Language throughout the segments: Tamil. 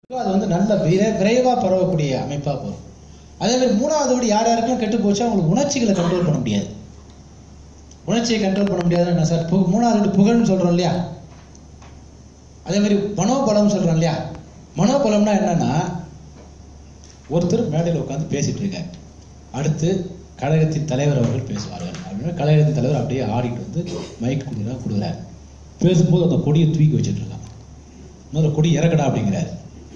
அது வந்து நல்ல விரை விரைவாக பரவக்கூடிய அமைப்பாக போகும் அதே மாதிரி மூணாவது வீடு யார் யாருக்கும் கெட்டு போச்சு அவங்களுக்கு உணர்ச்சிகளை கண்ட்ரோல் பண்ண முடியாது உணர்ச்சியை கண்ட்ரோல் பண்ண முடியாதுன்னு என்ன சார் பு- மூணாவது வீடு புகழ்னு சொல்றோம் இல்லையா அதே மாதிரி மனோபலம் சொல்றோம் இல்லையா மனோபலம்னா என்னன்னா ஒருத்தர் மேடையில் உட்காந்து பேசிட்டு இருக்காரு அடுத்து கழகத்தின் தலைவர் அவர்கள் பேசுவார்கள் அப்படின்னா கழகத்தின் தலைவர் அப்படியே ஆடிட்டு வந்து மைக் கொடுக்குறா கொடுக்குறாரு பேசும்போது அந்த கொடியை தூக்கி வச்சுட்டு இருக்கான் முதல்ல கொடி இறக்கடா அப்படிங்கிறாரு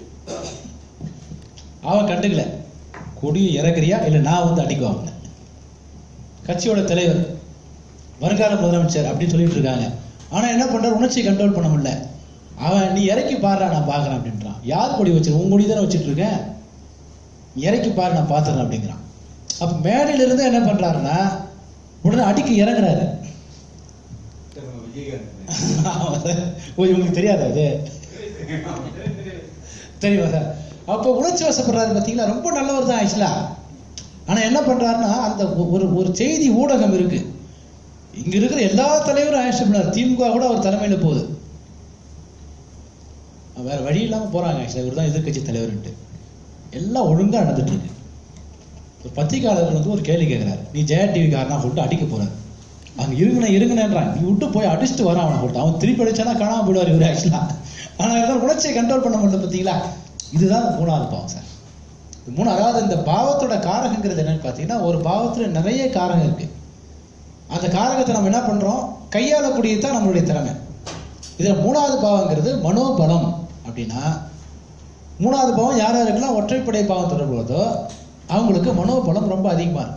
அவன் கண்டுக்கல கொடியை இறக்குறியா இல்லை நான் வந்து அடிக்குவா அவனை கட்சியோட தலைவர் வருங்கால முதலமைச்சர் அப்படின்னு சொல்லிட்டு இருக்காங்க ஆனா என்ன பண்றாரு உணர்ச்சியை கண்ட்ரோல் பண்ண முடியல அவன் நீ இறக்கி பாருடா நான் பார்க்கறேன் அப்படின்றான் யார் கொடி வச்சிரு உன் கொடி தானே வச்சிட்டு இருக்கேன் நீ இறக்கி பாரு நான் பார்த்துறேன் அப்படிங்கிறான் அப்ப மேடையில இருந்து என்ன பண்றாருன்னா உடனே அடிக்க இறங்குறாரு ஓ இவங்களுக்கு தெரியாதா அது தெரியுமா சார் அப்போ உணர்ச்சி வசப்படுறாரு பார்த்தீங்களா ரொம்ப நல்லவர் தான் ஆக்சுவலா ஆனா என்ன பண்றாருன்னா அந்த ஒ- ஒரு ஒரு செய்தி ஊடகம் இருக்கு இங்க இருக்கிற எல்லா தலைவரும் ஆக்ஷன் பண்ணார் திமுக கூட அவர் தலைமையில போகுது வேற வழி இல்லாம போறாங்க ஆக்சுவலா இவர் தான் எதிர்கட்சி தலைவர்ன்ட்டு எல்லாம் ஒழுங்கா நடந்துட்டு இருக்கு ஒரு பத்திரிகையாளர் வந்து ஒரு கேள்வி கேட்கிறாரு நீ ஜெயா டிவி காரனா சொல்லிட்டு அடிக்க போறாரு அங்க இருங்கண்ணே இருங்கண்ணேன்றான் நீ விட்டு போய் அடிச்சுட்டு வரான் அவனை போட்டு அவன் திருப்பி அடிச்சானா காணாம போயிடுவார் இவர் ஆக்சுவலா ஆனா இருந்தாலும் உணர்ச்சியை கண்ட்ரோல் பண்ண முடியல பார்த்தீங்களா இதுதான் மூணாவது பாவம் சார் இந்த மூணு அதாவது இந்த பாவத்தோட காரகங்கிறது என்னன்னு பார்த்தீங்கன்னா ஒரு பாவத்துல நிறைய காரகம் இருக்கு அந்த காரகத்தை நம்ம என்ன பண்றோம் கையாளக்கூடியது தான் நம்மளுடைய திறமை இதுல மூணாவது பாவங்கிறது மனோபலம் அப்படின்னா மூணாவது பாவம் யார் யாருக்கெல்லாம் ஒற்றைப்படை பாவம் தொடர்பு வருதோ அவங்களுக்கு மனோபலம் ரொம்ப அதிகமா இருக்கும்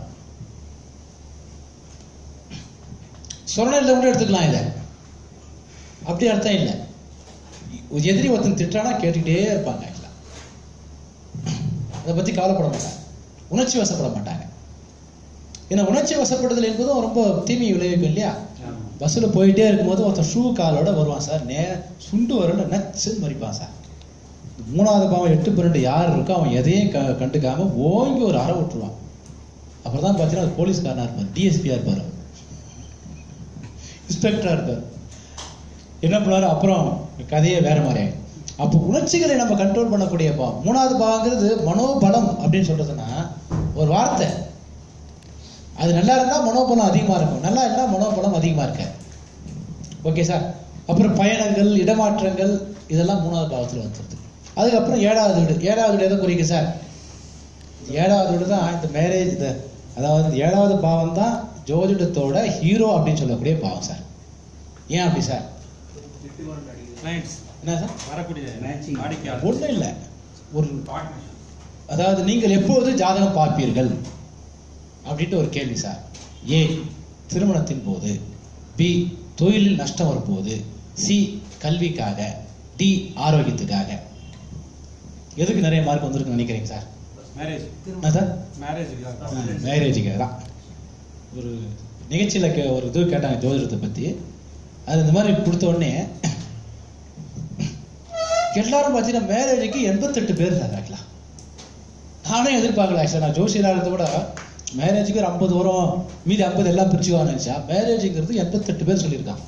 சொரணை கூட எடுத்துக்கலாம் இதை அப்படி அர்த்தம் இல்லை ஒரு எதிரி ஒருத்தன் திட்டானா கேட்டுக்கிட்டே இருப்பாங்க ஆக்சுவலா அதை பத்தி கவலைப்பட மாட்டாங்க உணர்ச்சி வசப்பட மாட்டாங்க ஏன்னா உணர்ச்சி வசப்படுதல் என்பதும் ரொம்ப தீமை விளைவிக்கும் இல்லையா பஸ்ஸில் போயிட்டே இருக்கும்போது ஒருத்தன் ஷூ காலோட வருவான் சார் நே சுண்டு வரல நச்சுன்னு மறிப்பான் சார் மூணாவது பாவம் எட்டு பன்னெண்டு யார் இருக்கோ அவன் எதையும் க கண்டுக்காம ஓங்கி ஒரு அறை விட்டுருவான் அப்புறம் தான் பார்த்தீங்கன்னா அது போலீஸ்காரனா இருப்பார் டிஎஸ்பியா இருப்பார் அவர் இன்ஸ்பெக்டரா இருப்பார் என்ன பண்ணுவாரு அப்புறம் கதையே வேற மாதிரி ஆயிடும் அப்போ உணர்ச்சிகளை நம்ம கண்ட்ரோல் பண்ணக்கூடிய பாவம் மூணாவது பாவங்கிறது மனோபலம் அப்படின்னு சொல்றதுன்னா ஒரு வார்த்தை அது நல்லா இருந்தா மனோபலம் அதிகமா இருக்கும் நல்லா இருந்தா மனோபலம் அதிகமா இருக்க ஓகே சார் அப்புறம் பயணங்கள் இடமாற்றங்கள் இதெல்லாம் மூணாவது பாவத்துல வந்துருது அதுக்கப்புறம் ஏழாவது வீடு ஏழாவது வீடு எதை குறிக்கும் சார் ஏழாவது வீடு தான் இந்த மேரேஜ் இந்த அதாவது இந்த ஏழாவது பாவம் தான் ஜோதிடத்தோட ஹீரோ அப்படின்னு சொல்லக்கூடிய பாவம் சார் ஏன் அப்படி சார் Clients, என்ன சார் வரக்கூடிய வாடிக்கையாளர் ஒண்ணும் இல்லை ஒரு அதாவது நீங்கள் எப்போது ஜாதகம் பார்ப்பீர்கள் அப்படின்ட்டு ஒரு கேள்வி சார் ஏ திருமணத்தின் போது பி தொழிலில் நஷ்டம் வரும்போது சி கல்விக்காக டி ஆரோக்கியத்துக்காக எதுக்கு நிறைய மார்க் வந்திருக்குன்னு நினைக்கிறீங்க சார் மேரேஜ் என்ன சார் மேரேஜ் மேரேஜுக்காக தான் ஒரு நிகழ்ச்சியில் கே ஒரு இது கேட்டாங்க ஜோதிடத்தை பற்றி அது இந்த மாதிரி கொடுத்த உடனே எல்லாரும் பார்த்தீங்கன்னா மேரேஜுக்கு எண்பத்தெட்டு பேர் சார் ஆக்சுவலாக நானே எதிர்பார்க்கல ஆக்சுவலாக நான் ஜோசியராகிறத விட மேரேஜுக்கு ஒரு ஐம்பது வரும் மீதி ஐம்பது எல்லாம் பிரிச்சுவான்னு நினச்சா மேரேஜுங்கிறது எண்பத்தெட்டு பேர் சொல்லியிருக்கான்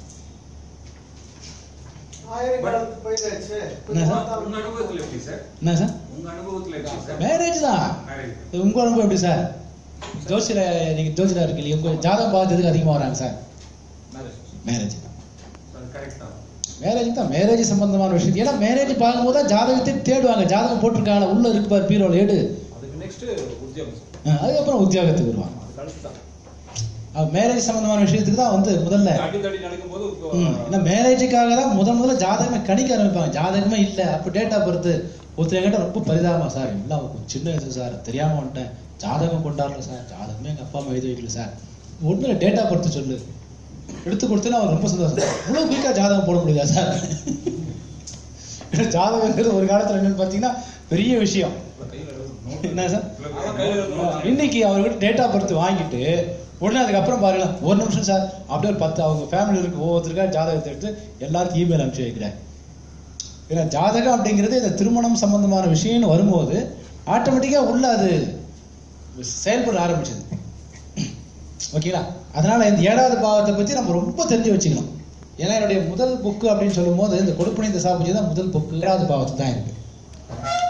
ஆயிரக்கணக்கு போயிடுச்சு என்ன சார்? உங்க அனுபவத்துல எப்படி சார் என்ன சார் உங்க அனுபவத்துல எப்படி சார் மேரேஜ் தான் Marriage. இது உங்க அனுபவம் எப்படி சார் ஜோசியர நீங்க ஜோசியரா இருக்கு இல்லையா உங்க ஜாதகம் பார்த்ததுக்கு அதிகமாக வராங்க சார் Marriage. மேரேஜ் தான் அது correct தான். மேரேஜ் தான் மேரேஜ் சம்பந்தமான விஷயம் ஏன்னா மேரேஜ் பார்க்கும்போது தான் ஜாதகத்தை தேடுவாங்க ஜாதகம் போட்டிருக்காங்க உள்ள இருக்கு பாரு பீரோல எடு அதுக்கு next உத்தியோகம் சார். அஹ் அதுக்கப்புறம் உத்தியோகத்துக்கு வருவாங்க அதுக்கு அடுத்து தான். மேரேஜ் சம்பந்தமான விஷயத்துக்கு தான் வந்து முதல்ல அடி தடி நடக்கும்போது ம், ஏன்னா மேரேஜுக்காக தான் முதல் முதல்ல ஜாதகமே கணிக்க ஆரம்பிப்பாங்க ஜாதகமே இல்லை அப்போ டேட்டா பொறுத்து ஒருத்தர் என்கிட்ட ரொம்ப பரிதாபமா சார் எல்லாம் சின்ன வயசு சார் தெரியாம வந்துட்டேன் ஜாதகம் கொண்டாடல சார் ஜாதகமே எங்க அப்பா அம்மா எழுதி வைக்கல சார் ஒண்ணு டேட்டா பொறுத்து சொல்லு எடுத்து கொடுத்தேன்னா அவர் ரொம்ப சந்தோஷம் இவ்வளவு குயிக்கா ஜாதகம் போட முடியுதா சார் ஏன்னா ஜாதகங்கிறது ஒரு காலத்துல என்னன்னு பார்த்தீங்கன்னா பெரிய விஷயம் கையில note. என்ன சார் அதான் கையில note. இன்னைக்கு அவர்கிட்ட டேட்டா பர்த் வாங்கிட்டு உடனே அதுக்கப்புறம் பாருங்க ஒரு நிமிஷம் சார் அப்படியே ஒரு பத்து அவங்க ஃபேமிலி இருக்கு ஒவ்வொருத்தருக்கா ஜாதகத்தை எடுத்து எல்லாருக்கும் இமெயில் அனுப்பிச்சு வைக்கிறேன் ஏன்னா ஜாதகம் அப்படிங்கிறது இந்த திருமணம் சம்பந்தமான விஷயம்னு வரும்போது ஆட்டோமேட்டிக்கா உள்ள அது செயல்பட ஆரம்பிச்சது ஓகேங்களா அதனால இந்த ஏழாவது பாவத்தை பத்தி நம்ம ரொம்ப தெரிஞ்சு வச்சுக்கணும் ஏன்னா என்னுடைய முதல் புக்கு அப்படின்னு சொல்லும்போது இந்த கொடுப்பனை இந்த சாப்பிச்சு தான் முதல் புக்கு ஏழாவது பாவத்து தான் இருக்கு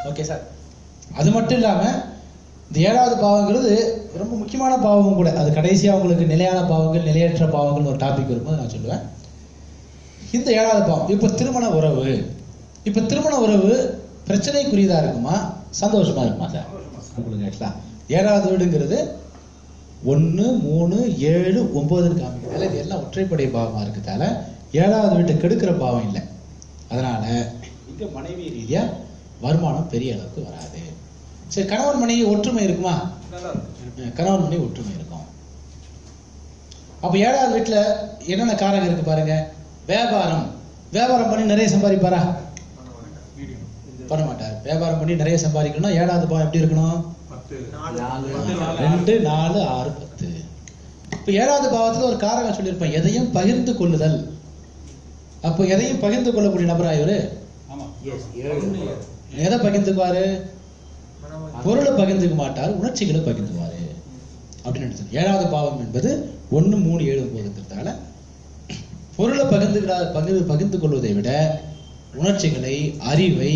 ஓகே சார் அது மட்டும் இல்லாம இந்த ஏழாவது பாவங்கிறது ரொம்ப முக்கியமான பாவமும் கூட அது கடைசியா உங்களுக்கு நிலையான பாவங்கள் நிலையற்ற பாவங்கள்னு ஒரு டாபிக் வரும்போது நான் சொல்லுவேன் இந்த ஏழாவது பாவம் இப்ப திருமண உறவு இப்ப திருமண உறவு பிரச்சனைக்குரியதா இருக்குமா சந்தோஷமா இருக்குமா சார் உங்களுக்கு ஆக்சுவலா ஏழாவது வீடுங்கிறது ஒன்று மூணு ஏழு ஒன்பதுன்னு காமிக்கிறதால இது எல்லாம் ஒற்றைப்படை பாவமா இருக்கிறதால ஏழாவது வீட்டை கெடுக்கிற பாவம் இல்லை அதனால இங்க மனைவி ரீதியா வருமானம் பெரிய அளவுக்கு வராது சரி கணவன் மனைவி ஒற்றுமை இருக்குமா நல்லா இருக்கு அஹ் கணவன் மனைவி ஒற்றுமை இருக்கும் அப்ப ஏழாவது வீட்டுல என்னென்ன காரகம் இருக்கு பாருங்க வியாபாரம் வியாபாரம் பண்ணி நிறைய சம்பாதிப்பாரா பண்ண மாட்டார் வியாபாரம் பண்ணி நிறைய சம்பாதிக்கணும்னா ஏழாவது பாவம் எப்படி இருக்கணும் பத்து நாலு. ரெண்டு நாலு ஆறு பத்து இப்ப ஏழாவது பாவத்துல ஒரு காரகம் சொல்லியிருப்பேன் எதையும் பகிர்ந்து கொள்ளுதல் அப்போ எதையும் பகிர்ந்து கொள்ளக்கூடிய நபரா இவரு ஆமா Yes, ஏழு. எதை பகிர்ந்துக்குவாரு மனோமதி. பொருளை பகிர்ந்துக்க மாட்டார் உணர்ச்சிகளை பகிர்ந்துவாரு அப்படின்னு எடுத்து ஏழாவது பாவம் என்பது ஒண்ணு மூணு ஏழு ஒன்பதுங்கிறதால பொருளை பகிர்ந்துக்கிறா பகிர்ந்து பகிர்ந்து கொள்வதை விட உணர்ச்சிகளை அறிவை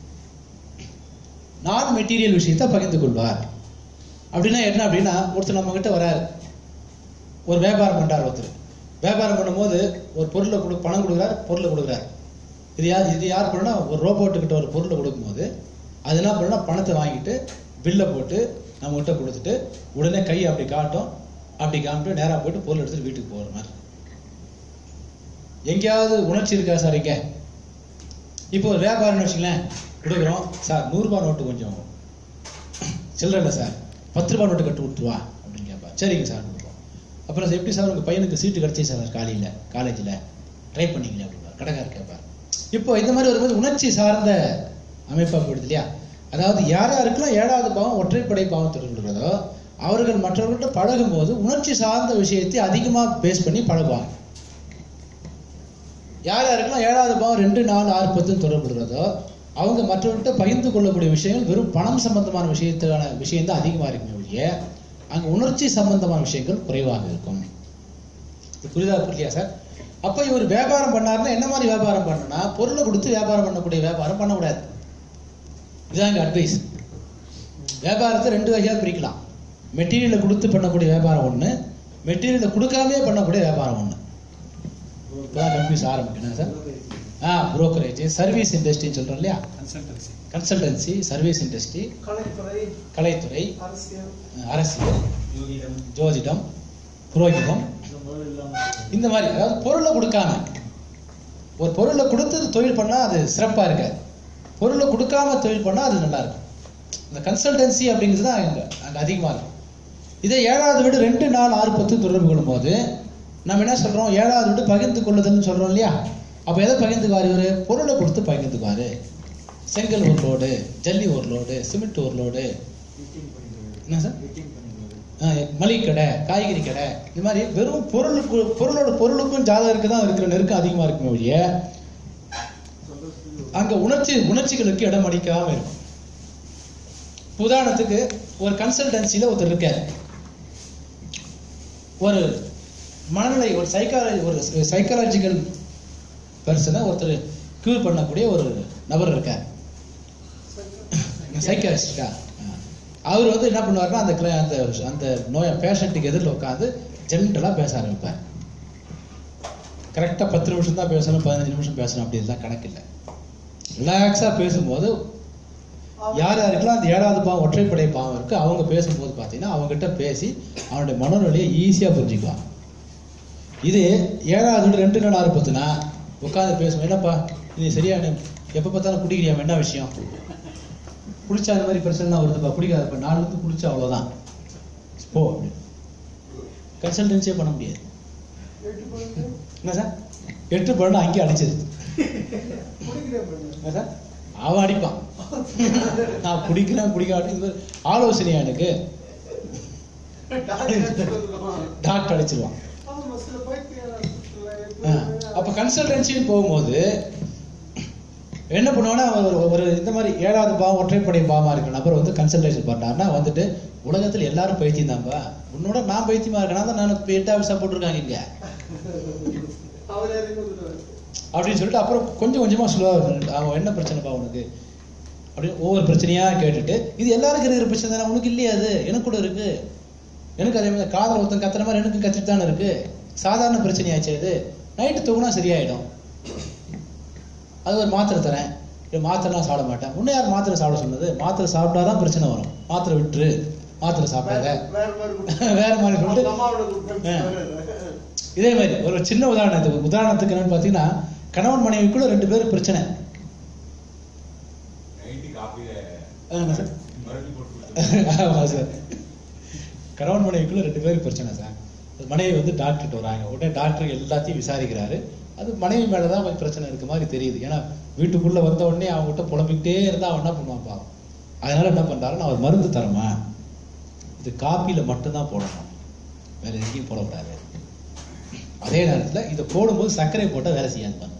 நான் மெட்டீரியல் விஷயத்தை பகிர்ந்து கொள்வார் அப்படின்னா என்ன அப்படின்னா ஒருத்தர் நம்ம கிட்ட வராரு ஒரு வியாபாரம் பண்றார் ஒருத்தர் வியாபாரம் பண்ணும்போது ஒரு பொருளை கொடு பணம் கொடுக்குறார் பொருளை கொடுக்குறார் இது யார் இது யார் பண்ணா ஒரு ரோபோட்டு கிட்ட ஒரு பொருளை கொடுக்கும்போது அது என்ன பண்ணா பணத்தை வாங்கிட்டு பில்லை போட்டு நம்ம கிட்ட கொடுத்துட்டு உடனே கை அப்படி காட்டும் அப்படி காமிட்டு நேரா போயிட்டு பொருள் எடுத்துட்டு வீட்டுக்கு போற மாதிரி எங்கேயாவது உணர்ச்சி இருக்கா சார் இங்க இப்போ ஒரு வியாபாரம்னு வச்சுங்களேன் கொடுக்குறோம் சார் நூறுரூபா நோட்டு கொஞ்சம் சில்லற இல்லை சார் பத்து ரூபா நோட்டு கட்டு கொடுத்துருவா அப்படின்னு கேட்பா சரிங்க சார் கொடுப்போம் அப்புறம் சார் எப்படி சார் உங்க பையனுக்கு சீட்டு கிடைச்சி சார் காலையில் காலேஜில் ட்ரை பண்ணீங்களே அப்படின்னா கடைக்காரர் கேட்பார் இப்போ இந்த மாதிரி வரும்போது உணர்ச்சி சார்ந்த அமைப்பாக போயிடுது இல்லையா அதாவது யார் யாருக்கெல்லாம் ஏழாவது பாவம் ஒற்றைப்படை பாவம் தொடர்புகிறதோ அவர்கள் மற்றவர்கள்ட்ட பழகும் போது உணர்ச்சி சார்ந்த விஷயத்தை அதிகமாக பேஸ் பண்ணி பழகுவாங்க யார் யாருக்கெல்லாம் ஏழாவது பாவம் ரெண்டு நாலு ஆறு பத்துன்னு தொடர்புகிறதோ அவங்க மற்றவர்கிட்ட பகிர்ந்து கொள்ளக்கூடிய விஷயங்கள் வெறும் பணம் சம்பந்தமான விஷயத்துக்கான விஷயம் தான் அதிகமாக இருக்குமே ஒழிய அங்க உணர்ச்சி சம்பந்தமான விஷயங்கள் குறைவாக இருக்கும் இது புரிதா புரியலையா சார் அப்ப இவர் வியாபாரம் பண்ணாருன்னா என்ன மாதிரி வியாபாரம் பண்ணணும்னா பொருளை கொடுத்து வியாபாரம் பண்ணக்கூடிய வியாபாரம் பண்ணக்கூடாது இதுதான் எங்க அட்வைஸ் வியாபாரத்தை ரெண்டு வகையா பிரிக்கலாம் மெட்டீரியலை கொடுத்து பண்ணக்கூடிய வியாபாரம் ஒண்ணு மெட்டீரியலை கொடுக்காமலே பண்ணக்கூடிய வியாபாரம் ஒண்ணு இப்பதான் கன்ஃபியூஸ் ஆரம்பிக்கணும் சார் ஆ புரோக்கரேஜ் சர்வீஸ் இண்டஸ்ட்ரின்னு சொல்றோம் இல்லையா கன்சல்டன்சி கன்சல்டன்சி சர்வீஸ் இண்டஸ்ட்ரி கலைத்துறை கலைத்துறை அரசியல் அஹ் அரசியல் ஜோதிடம் புரோகிதம் இந்த மாதிரி அதாவது பொருளை கொடுக்காம ஒரு பொருளை கொடுத்து தொழில் பண்ணா அது சிறப்பா இருக்காது பொருளை கொடுக்காம தொழில் பண்ணா அது நல்லா இருக்கும் இந்த கன்சல்டன்சி அப்படிங்கிறது தான் அங்க அங்க அதிகமா இருக்கும் இதே ஏழாவது வீடு ரெண்டு நாலு ஆறு பத்து தொடர்பு கொள்ளும்போது நம்ம என்ன சொல்றோம் ஏழாவது வீடு பகிர்ந்து கொள்ளுதல்னு சொல்றோம் இல்லையா அப்ப எதை பகிர்ந்துக்குவார் இவரு பொருளை கொடுத்து பகிர்ந்துக்குவாரு செங்கல் ஒரு லோடு ஜல்லி ஒரு லோடு சிமெண்ட் ஒரு லோடு என்ன சார் ஆஹ் மளிகை கடை காய்கறி கடை இந்த மாதிரி வெறும் பொருளுக்கு பொருளோட பொருளுக்கும் ஜாதகருக்கு தான் இருக்கிற நெருக்கம் அதிகமா இருக்குமே ஒழிய அங்க உணர்ச்சி உணர்ச்சிகளுக்கு இடம் அளிக்காம இருக்கும் உதாரணத்துக்கு ஒரு கன்சல்டன்சில ஒருத்தர் இருக்காரு ஒரு மனநிலை ஒரு சைக்காலஜி ஒரு சைக்காலஜிக்கல் பர்சனை ஒருத்தர் கியூர் பண்ணக்கூடிய ஒரு நபர் இருக்கார் சைக்காலஜிஸ்டா அவர் வந்து என்ன பண்ணுவாருன்னா அந்த cli- அந்த அந்த நோய பேஷண்ட்டுக்கு எதிரில் உட்காந்து ஜென்டலாக பேச ஆரம்பிப்பார் கரெக்டாக பத்து நிமிஷம் தான் பேசணும் பதினஞ்சு நிமிஷம் பேசணும் அப்படின்லாம் கணக்கு இல்லை ரிலாக்ஸாக பேசும்போது யார் யாருக்கெல்லாம் அந்த ஏழாவது பாவம் ஒற்றைப்படை பாவம் இருக்கு அவங்க பேசும்போது பார்த்தீங்கன்னா அவங்ககிட்ட பேசி அவனுடைய மனநிலையை ஈஸியாக புரிஞ்சுக்குவாங்க இது ஏழாவது வீடு ரெண்டு நாள் ஆறு பத்துனா உட்காந்து பேசுவோம் என்னப்பா இது சரியான எப்போ பார்த்தாலும் குடிக்கிறியாம என்ன விஷயம் குடிச்சா அந்த மாதிரி பிரச்சனை வருதுப்பா குடிக்காதப்ப நாலு வந்து குடிச்சா அவ்வளோதான் போ அப்படின்னு கன்சல்டன்சியே பண்ண முடியாது எட்டு பொழுது என்ன சார் எட்டு பண்ண அங்கேயே அடிச்சது குடிக்கிறேன் பண்ணு. என்ன சார் அவன் அடிப்பான் நான் குடிக்கிறேன் குடிக்காட்டி இது ஆலோசனையா எனக்கு டாக்டர் சொல்லுவான். டாக்டர் அடிச்சிருவான் ஆமா, சில பைத்தியம் ஆ, அப்ப கன்சல்டன்சின்னு போகும்போது என்ன பண்ணுவானா ஒரு ஒரு இந்த மாதிரி ஏழாவது பாவம் ஒற்றைப்படை பாவமா இருக்கிற நபர் வந்து கன்சல்டேஷன் பண்ணாருன்னா வந்துட்டு உலகத்துல எல்லாரும் பைத்தியம் தான்ப்பா உன்னோட நான் பைத்தியமா இருக்கேனா தான் நான் இப்போ எட்டு ஆஃபீஸாக போட்டிருக்காங்க இங்க அவர் இறங்கி வந்துடுவார். அப்படின்னு சொல்லிட்டு அப்புறம் கொஞ்சம் கொஞ்சமா சொல்லுவார் அவன் என்ன பிரச்சனைப்பா உனக்கு அப்படின்னு ஒவ்வொரு பிரச்சனையா கேட்டுட்டு இது எல்லாருக்கும் இருக்கிற பிரச்சனை தானே உனக்கு இல்லையா அது எனக்கு கூட இருக்கு எனக்கு அதே மாதிரி காதல் ஒருத்தன் கத்துற மாதிரி எனக்கு கத்திட்டு தானே இருக்கு சாதாரண பிரச்சனையாச்சு இது நைட்டு தூங்கினா சரியாயிடும் அது ஒரு மாத்திரை தரேன் இது மாத்திரைலாம் சாப்பிட மாட்டேன் உன்னை யார் மாத்திரை சாப்பிட சொன்னது மாத்திரை சாப்பிட்டாதான் பிரச்சனை வரும் மாத்திரை விட்டுரு மாத்திரை சாப்பிடாத வேற மாதிரி கொடுத்து- வேற மாதிரி சொல்லிட்டு அந்த அம்மாவோட கொடுத்து ஆ. வேற. இதே மாதிரி ஒரு சின்ன உதாரணத்துக்கு உதாரணத்துக்கு என்னன்னு பார்த்தீங்கன்னா கணவன் மனைவிக்குள்ள ரெண்டு பேரும் பிரச்சனை நைட்டு காப்பியில ஆமா சார். மறுபடி போட்டு ஆமா சார் கணவன் மனைவிக்குள்ள ரெண்டு பேரும் பிரச்சனை சார் அது மனைவி வந்து டாக்டர்கிட்ட வராங்க உடனே டாக்டர் எல்லாத்தையும் விசாரிக்கிறாரு அது மனைவி மேலதான் கொஞ்சம் பிரச்சனை இருக்க மாதிரி தெரியுது ஏன்னா வீட்டுக்குள்ள வந்த உடனே அவங்ககிட்ட புலம்பிக்கிட்டே இருந்தா அவன் என்ன பண்ணுவான் பாவம் அதனால என்ன பண்றாரு நான் ஒரு மருந்து தரமா இது காப்பியில மட்டும்தான் போடணும் வேற எங்கேயும் போடக்கூடாது அதே நேரத்துல இதை போடும்போது சர்க்கரை போட்டா வேலை செய்யாது மருந்து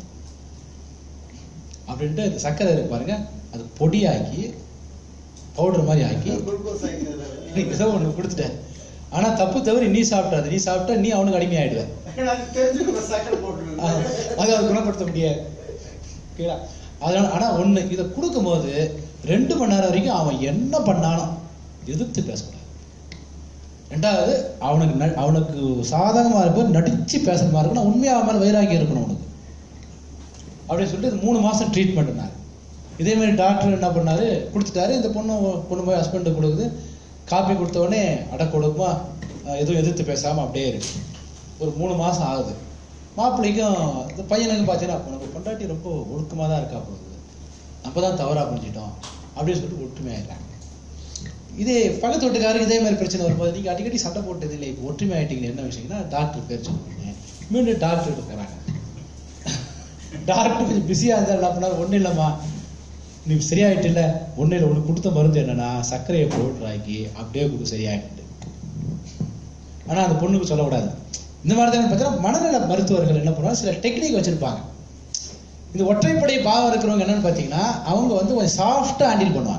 அப்படின்ட்டு இந்த சர்க்கரை இருக்கு பாருங்க அது பொடியாக்கி பவுடர் மாதிரி ஆக்கி குளுக்கோஸ் ஆகிக்கிறது. ஏதோ ஒண்ணு கொடுத்துட்டேன் ஆனா தப்பு தவறி நீ சாப்பிட்டாது நீ சாப்பிட்டா நீ அவனுக்கு அடிமையாயிடுவ எனக்கு தெரிஞ்சுக்கணும் சக்கரை போட்டுருங்க ஆஹ், அதை அவர் குணப்படுத்த முடியாது ஓகேங்களா அதனால ஆனா ஒண்ணு இதை கொடுக்கும்போது ரெண்டு மணி நேரம் வரைக்கும் அவன் என்ன பண்ணாலும் எதிர்த்து பேசக்கூடாது ரெண்டாவது அவனுக்கு ந- அவனுக்கு சாதகமா இருப்ப நடிச்சு பேசுற மாதிரி இருக்கணும் உண்மையா அவன் மேல வைராகியம் இருக்கணும் அவனுக்கு அப்படின்னு சொல்லிட்டு இது மூணு மாசம் ட்ரீட்மெண்ட்னாரு இதே மாதிரி டாக்டர் என்ன பண்ணாரு கொடுத்துட்டாரு இந்த பொண்ணு பொண்ணு போய் ஹஸ்பண்டு கொடுக்குது காப்பி கொடுத்த உடனே அட கொடுக்குமா அஹ் எதுவும் எதிர்த்து பேசாம அப்படியே இருக்கு ஒரு மூணு மாசம் ஆகுது மாப்பிள்ளைக்கும் இந்த பையனுக்கு பார்த்தீங்கன்னா உனக்கு பொண்டாட்டி ரொம்ப ஒழுக்கமாக தான் இருக்கா போகுது நம்ம தான் தவறா புரிஞ்சிட்டோம் அப்படின்னு சொல்லிட்டு ஒற்றுமையாயிடுறாங்க இதே பக்கத்து வீட்டுக்காரருக்கு இதே மாதிரி பிரச்சனை வரும்போது நீங்க அடிக்கடி சண்டை போட்டது இல்லை இப்போ ஒற்றுமை ஆயிட்டீங்க என்ன விஷயம்னா டாக்டர் பேர் சொல்லுவீங்க மீண்டும் டாக்டர் இருக்கிறாங்க டாக்டர் கொஞ்சம் பிஸியாக இருந்தால் என்ன பண்ணாரு ஒன்றும் இல்லைம்மா நீ சரியாயிட்டு இல்லை ஒன்றும் இல்லை உனக்கு கொடுத்த மருந்து என்னன்னா சர்க்கரையை பவுடர் ஆக்கி அப்படியே கொடுத்து சரியாயிட்டு ஆனா அந்த பொண்ணுக்கு சொல்லக்கூடாது இந்த மாதிரி தான் பார்த்தீங்கன்னா மனநல மருத்துவர்கள் என்ன பண்ணுவாங்க சில டெக்னிக் வச்சிருப்பாங்க இந்த ஒற்றைப்படை பாவம் இருக்கிறவங்க என்னன்னு பார்த்தீங்கன்னா அவங்க வந்து கொஞ்சம் சாஃப்டா ஹேண்டில் பண்ணுவாங்க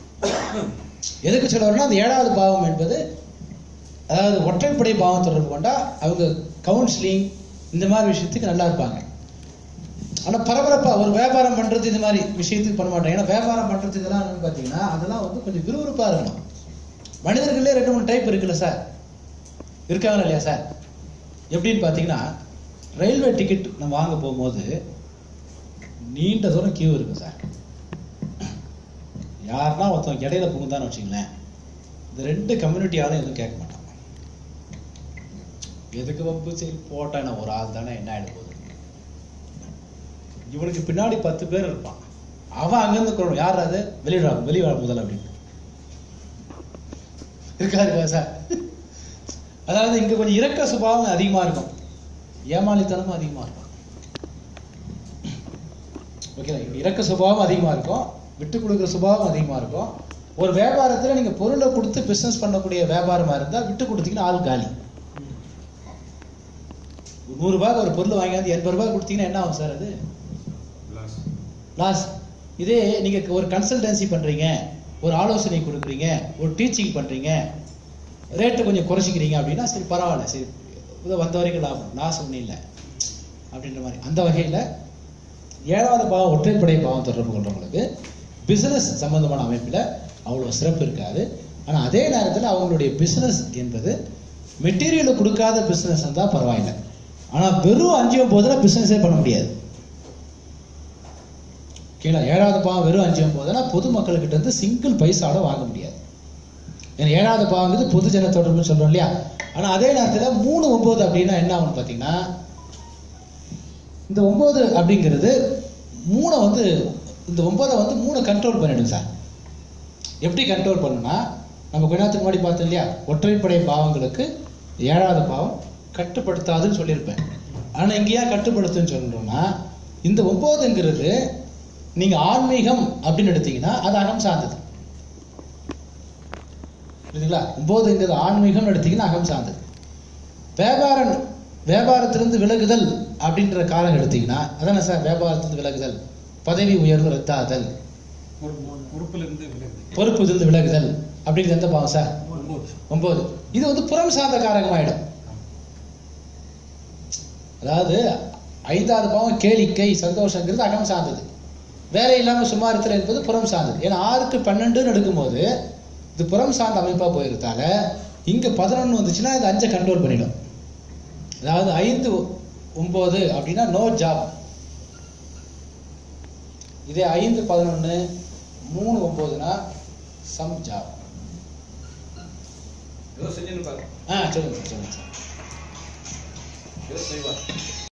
எதுக்கு சொல்லுவாங்கன்னா அந்த ஏழாவது பாவம் என்பது அதாவது ஒற்றைப்படை பாவம் தொடர்பு கொண்டா அவங்க கவுன்சிலிங் இந்த மாதிரி விஷயத்துக்கு நல்லா இருப்பாங்க ஆனா பரபரப்பா ஒரு வியாபாரம் பண்றது இந்த மாதிரி விஷயத்துக்கு பண்ண மாட்டாங்க ஏன்னா வியாபாரம் பண்றது இதெல்லாம் என்னன்னு பார்த்தீங்கன்னா அதெல்லாம் வந்து கொஞ்சம் விறுவிறுப்பா இருக்கணும் மனிதர்களே ரெண்டு மூணு டைப் இருக்குல்ல சார் இருக்காங்களா இல்லையா சார் எப்படின்னு பார்த்தீங்கன்னா ரயில்வே டிக்கெட் நம்ம வாங்க போகும்போது நீண்ட தூரம் கியூ இருக்கு சார் யாருன்னா ஒருத்தவங்க இடையில புகுந்தான்னு வச்சுங்களேன் இந்த ரெண்டு கம்யூனிட்டியாலும் எதுவும் கேட்க மாட்டாங்க எதுக்கு வம்பு சரி போட்டா என்ன ஒரு ஆள் தானே என்ன ஆயிட போகுது இவனுக்கு பின்னாடி பத்து பேர் இருப்பான் அவன் அங்கிருந்து குரல் யார் அது வெளியிடா வெளியிடா முதல்ல அப்படின்னு இருக்கா இருக்கா சார் அதாவது இங்க கொஞ்சம் இரக்க சுபாவம் அதிகமா இருக்கும் ஏமாளித்தனமும் அதிகமா இருக்கும் ஓகேங்களா இங்க இரக்க சுபாவம் அதிகமா இருக்கும் விட்டு கொடுக்குற சுபாவம் அதிகமா இருக்கும் ஒரு வியாபாரத்துல நீங்க பொருளை கொடுத்து பிசினஸ் பண்ணக்கூடிய வியாபாரமா இருந்தா விட்டு கொடுத்தீங்கன்னா ஆள் காலி ஒரு நூறு ரூபாய்க்கு ஒரு பொருள் வாங்கியாந்து எண்பது ரூபாய் கொடுத்தீங்கன்னா என்ன ஆகும் சார் அது லாஸ் இதே நீங்க ஒரு கன்சல்டன்சி பண்றீங்க ஒரு ஆலோசனை கொடுக்குறீங்க ஒரு டீச்சிங் பண்றீங்க ரேட்டை கொஞ்சம் குறைச்சிக்கிறீங்க அப்படின்னா சரி பரவாயில்ல சரி இது வந்த வரைக்கும் லாபம் லாஸ் ஒன்றும் இல்லை அப்படின்ற மாதிரி அந்த வகையில ஏழாவது பாவம் ஒற்றைப்படை பாவம் தொடர்பு கொள்றவங்களுக்கு பிசினஸ் சம்பந்தமான அமைப்பில் அவ்வளோ சிறப்பு இருக்காது ஆனா அதே நேரத்தில் அவங்களுடைய பிசினஸ் என்பது மெட்டீரியலை கொடுக்காத பிசினஸ் இருந்தால் பரவாயில்லை ஆனா வெறும் அஞ்சியம் போதுல பிசினஸே பண்ண முடியாது கீழே ஏழாவது பாவம் வெறும் அஞ்சியம் போதுன்னா பொதுமக்கள்கிட்ட இருந்து சிங்கிள் பைசாவோட வாங்க முடியாது ஏன்னா ஏழாவது பாவங்கிறது பொது ஜன தொடர்புன்னு சொல்றோம் இல்லையா ஆனா அதே நேரத்துல மூணு ஒன்பது அப்படின்னா என்ன ஆகும்னு பாத்தீங்கன்னா இந்த ஒன்பது அப்படிங்கிறது மூணை வந்து இந்த ஒன்பதை வந்து மூணை கண்ட்ரோல் பண்ணிடும் சார் எப்படி கண்ட்ரோல் பண்ணுனா நம்ம கொஞ்ச நேரத்துக்கு முன்னாடி பார்த்தோம் இல்லையா ஒற்றைப்படை பாவங்களுக்கு ஏழாவது பாவம் கட்டுப்படுத்தாதுன்னு சொல்லியிருப்பேன் ஆனா இங்க ஏன் கட்டுப்படுத்துன்னு சொல்றோம்னா இந்த ஒன்பதுங்கிறது நீங்க ஆன்மீகம் அப்படின்னு எடுத்தீங்கன்னா அது அகம் சார்ந்தது புரியுதுங்களா ஒன்பதுங்கிறது ஆன்மீகம் எடுத்தீங்கன்னா அகம் சார்ந்தது வியாபாரம் வியாபாரத்திலிருந்து விலகுதல் அப்படின்ற காலம் எடுத்தீங்கன்னா அதானே சார் வியாபாரத்திலிருந்து விலகுதல் பதவி உயர்வு ரத்தாதல் உறுப்புல இருந்து விலகுது பொறுப்பிலிருந்து விலகுதல் அப்படிங்கிறது எந்த பாவம் சார் ஒன்பது ஒன்பது இது வந்து புறம் சார்ந்த காரகமாயிடும் அதாவது ஐந்தாவது பாவம் கேளிக்கை சந்தோஷங்கிறது அகம் சார்ந்தது வேலை இல்லாமல் சும்மா இருத்தல் என்பது புறம் சார்ந்தது ஏன்னா ஆறுக்கு பன்னெண்டுன்னு எடுக்கும்போது இது புறம் சார்ந்த அமைப்பாக போயிருந்தால இங்கே பதினொன்று வந்துச்சுன்னா இது அஞ்சை கண்ட்ரோல் பண்ணிடும் அதாவது ஐந்து ஒம்பது அப்படின்னா நோ ஜாப் இதே ஐந்து பதினொன்று மூணு ஒம்போதுனா சம் ஜாப் ஏதோ செஞ்சுன்னு பாரு ஆ சொல்லுங்க சார் சொல்லுங்க சார் ஏதோ செய்வார்